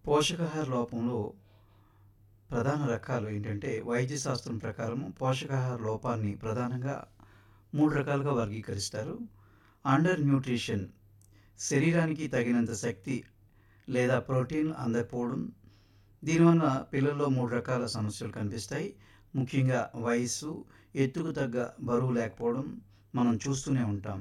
పోషకాహార లోపంలో ప్రధాన రకాలు ఏంటంటే వైద్య శాస్త్రం ప్రకారము పోషకాహార లోపాన్ని ప్రధానంగా మూడు రకాలుగా వర్గీకరిస్తారు అండర్ న్యూట్రిషన్ శరీరానికి తగినంత శక్తి లేదా ప్రోటీన్ అందకపోవడం దీనివల్ల పిల్లల్లో మూడు రకాల సమస్యలు కనిపిస్తాయి ముఖ్యంగా వయస్సు ఎత్తుకు తగ్గ బరువు లేకపోవడం మనం చూస్తూనే ఉంటాం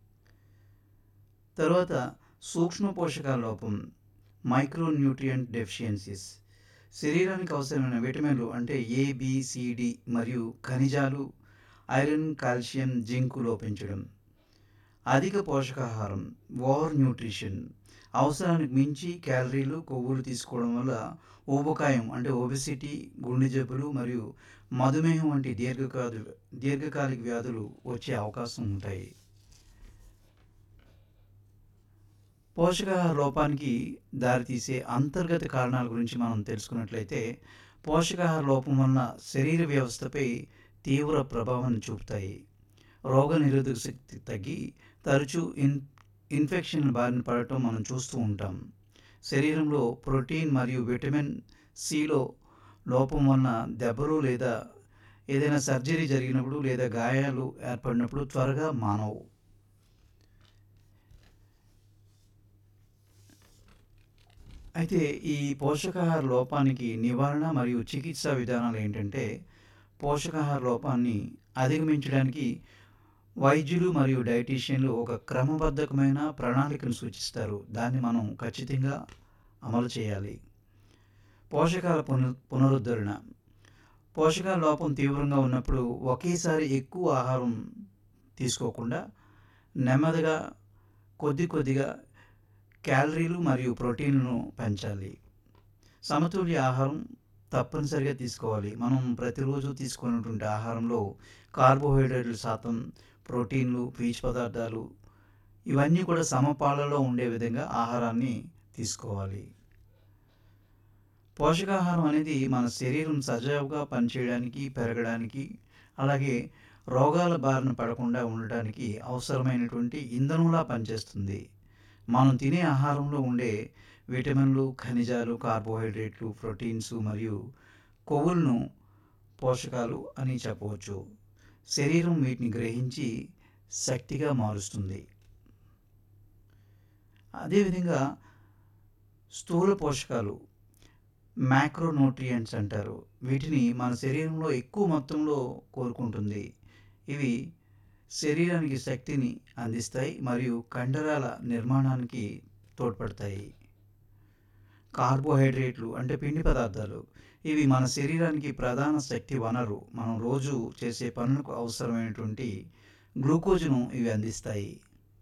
తర్వాత సూక్ష్మ పోషకాల లోపం మైక్రోన్యూట్రియంట్ డెఫిషియన్సీస్ శరీరానికి అవసరమైన విటమిన్లు అంటే ఏ బిసిడి మరియు ఖనిజాలు ఐరన్ కాల్షియం జింకు లోపించడం అధిక పోషకాహారం ఓవర్ న్యూట్రిషన్ అవసరానికి మించి క్యాలరీలు కొవ్వులు తీసుకోవడం వల్ల ఊబకాయం అంటే ఒబెసిటీ గుండె జబ్బులు మరియు మధుమేహం వంటి దీర్ఘకాల దీర్ఘకాలిక వ్యాధులు వచ్చే అవకాశం ఉంటాయి పోషకాహార లోపానికి దారితీసే అంతర్గత కారణాల గురించి మనం తెలుసుకున్నట్లయితే పోషకాహార లోపం వలన శరీర వ్యవస్థపై తీవ్ర ప్రభావం చూపుతాయి రోగ నిరోధక శక్తి తగ్గి తరచూ ఇన్ ఇన్ఫెక్షన్ బారిన పడటం మనం చూస్తూ ఉంటాం శరీరంలో ప్రోటీన్ మరియు విటమిన్ సిలో లోపం వలన దెబ్బలు లేదా ఏదైనా సర్జరీ జరిగినప్పుడు లేదా గాయాలు ఏర్పడినప్పుడు త్వరగా మానవు అయితే ఈ పోషకాహార లోపానికి నివారణ మరియు చికిత్సా విధానాలు ఏంటంటే పోషకాహార లోపాన్ని అధిగమించడానికి వైద్యులు మరియు డైటీషియన్లు ఒక క్రమబద్ధకమైన ప్రణాళికను సూచిస్తారు దాన్ని మనం ఖచ్చితంగా అమలు చేయాలి పోషకాల పున పునరుద్ధరణ పోషకాల లోపం తీవ్రంగా ఉన్నప్పుడు ఒకేసారి ఎక్కువ ఆహారం తీసుకోకుండా నెమ్మదిగా కొద్ది కొద్దిగా క్యాలరీలు మరియు ప్రోటీన్లను పెంచాలి సమతుల్య ఆహారం తప్పనిసరిగా తీసుకోవాలి మనం ప్రతిరోజు తీసుకున్నటువంటి ఆహారంలో కార్బోహైడ్రేట్ల శాతం ప్రోటీన్లు పీచు పదార్థాలు ఇవన్నీ కూడా సమపాలలో ఉండే విధంగా ఆహారాన్ని తీసుకోవాలి పోషకాహారం అనేది మన శరీరం సజావుగా పనిచేయడానికి పెరగడానికి అలాగే రోగాల బారిన పడకుండా ఉండటానికి అవసరమైనటువంటి ఇంధనంలా పనిచేస్తుంది మనం తినే ఆహారంలో ఉండే విటమిన్లు ఖనిజాలు కార్బోహైడ్రేట్లు ప్రోటీన్స్ మరియు కొవ్వులను పోషకాలు అని చెప్పవచ్చు శరీరం వీటిని గ్రహించి శక్తిగా మారుస్తుంది అదేవిధంగా స్థూల పోషకాలు మ్యాక్రోన్యూట్రియంట్స్ అంటారు వీటిని మన శరీరంలో ఎక్కువ మొత్తంలో కోరుకుంటుంది ఇవి శరీరానికి శక్తిని అందిస్తాయి మరియు కండరాల నిర్మాణానికి తోడ్పడతాయి కార్బోహైడ్రేట్లు అంటే పిండి పదార్థాలు ఇవి మన శరీరానికి ప్రధాన శక్తి వనరు మనం రోజు చేసే పనులకు అవసరమైనటువంటి గ్లూకోజ్ను ఇవి అందిస్తాయి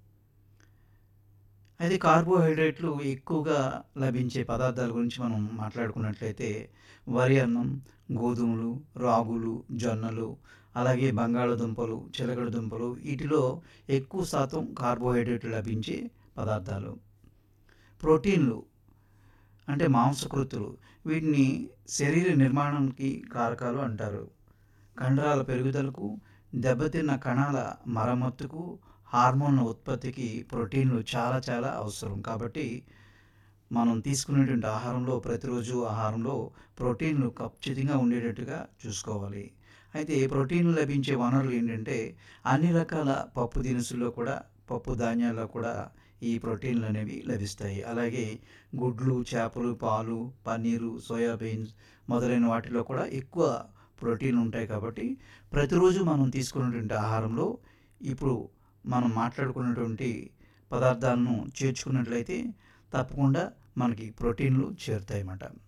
అయితే కార్బోహైడ్రేట్లు ఎక్కువగా లభించే పదార్థాల గురించి మనం మాట్లాడుకున్నట్లయితే వరి అన్నం గోధుమలు రాగులు జొన్నలు అలాగే బంగాళదుంపలు చిలకడ దుంపలు వీటిలో ఎక్కువ శాతం కార్బోహైడ్రేట్లు లభించే పదార్థాలు ప్రోటీన్లు అంటే మాంసకృతులు వీటిని శరీర నిర్మాణానికి కారకాలు అంటారు కండరాల పెరుగుదలకు దెబ్బతిన్న కణాల మరమ్మతుకు హార్మోన్ల ఉత్పత్తికి ప్రోటీన్లు చాలా చాలా అవసరం కాబట్టి మనం తీసుకునేటువంటి ఆహారంలో ప్రతిరోజు ఆహారంలో ప్రోటీన్లు ఖచ్చితంగా ఉండేటట్టుగా చూసుకోవాలి అయితే ప్రోటీన్లు లభించే వనరులు ఏంటంటే అన్ని రకాల పప్పు దినుసుల్లో కూడా పప్పు ధాన్యాల్లో కూడా ఈ ప్రోటీన్లు అనేవి లభిస్తాయి అలాగే గుడ్లు చేపలు పాలు పన్నీరు సోయాబీన్స్ మొదలైన వాటిలో కూడా ఎక్కువ ప్రోటీన్లు ఉంటాయి కాబట్టి ప్రతిరోజు మనం తీసుకున్నటువంటి ఆహారంలో ఇప్పుడు మనం మాట్లాడుకున్నటువంటి పదార్థాలను చేర్చుకున్నట్లయితే తప్పకుండా మనకి ప్రోటీన్లు చేరుతాయి అన్నమాట